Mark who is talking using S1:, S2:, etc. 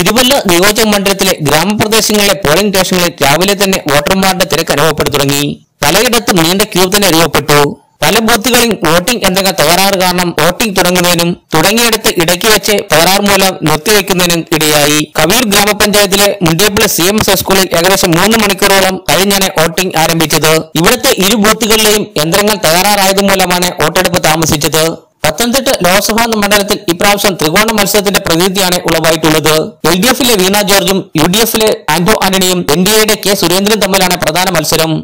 S1: തിരുവല്ല നിയോജക മണ്ഡലത്തിലെ ഗ്രാമപ്രദേശങ്ങളിലെ പോളിംഗ് സ്റ്റേഷനുകളിൽ രാവിലെ തന്നെ വോട്ടർമാരുടെ തിരക്ക് അനുഭവപ്പെട്ടു തുടങ്ങി പലയിടത്തും നീണ്ട ക്യൂ തന്നെ അനുഭവപ്പെട്ടു പല ബൂത്തുകളിൽ വോട്ടിംഗ് യന്ത്രങ്ങൾ തകരാറ് കാരണം വോട്ടിംഗ് തുടങ്ങുന്നതിനും തുടങ്ങിയെടുത്ത് ഇടയ്ക്ക് വെച്ച് തകരാറ് മൂലം നിർത്തിവെക്കുന്നതിനും ഇടയായി കവിയൂർ ഗ്രാമപഞ്ചായത്തിലെ മുണ്ടിയപ്പിള സി എം എസ് സ്കൂളിൽ ഏകദേശം മൂന്ന് മണിക്കൂറോളം കഴിഞ്ഞാണ് വോട്ടിംഗ് ആരംഭിച്ചത് ഇവിടുത്തെ ഇരു ബൂത്തുകളിലെയും യന്ത്രങ്ങൾ തകരാറായത് മൂലമാണ് വോട്ടെടുപ്പ് താമസിച്ചത് പത്തനംതിട്ട ലോക്സഭാ മണ്ഡലത്തിൽ ഇപ്രാവശ്യം ത്രികോണ മത്സരത്തിന്റെ പ്രതീതിയാണ് ഉളവായിട്ടുള്ളത് എൽ ഡി എഫിലെ വീണ ജോർജും യു ഡി എഫിലെ ആന്റോ ആന്റണിയും എൻ ഡി എയുടെ കെ സുരേന്ദ്രൻ തമ്മിലാണ് പ്രധാന മത്സരം